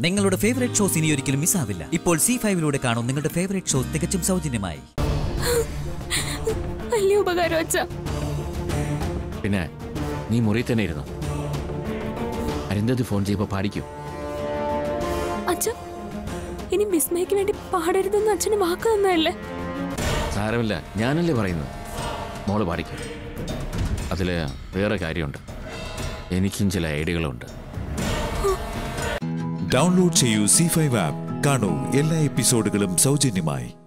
നിങ്ങളുടെ favourite shows ഇനി ഒരിക്കലും മിസ്സാവില്ല ഇപ്പോൾ സി ഫൈവിലൂടെ കാണും നിങ്ങളുടെ ഫേവറേറ്റ് ഷോ തികച്ചും സൗജന്യമായി വലിയ ഉപകാരം അച്ഛാ പിന്നെ നീ മുറി തന്നെ ഇരുന്നു അരുന്ധതി ഫോൺ ചെയ്യുമ്പോൾ പാടിക്കും അച്ഛ ഇനി വിസ്മയ്ക്ക് വേണ്ടി പാടരുതെന്ന് അച്ഛന് വാക്ക് തന്നതല്ലേ സാരമില്ല ഞാനല്ലേ പറയുന്നത് മോള് പാടിക്കും അതിൽ വേറെ കാര്യമുണ്ട് എനിക്കും ചില ഐഡിയകളുണ്ട് ഡൗൺലോഡ് ചെയ്യൂ സി ഫൈവ് ആപ്പ് കാണൂ എല്ലാ എപ്പിസോഡുകളും സൗജന്യമായി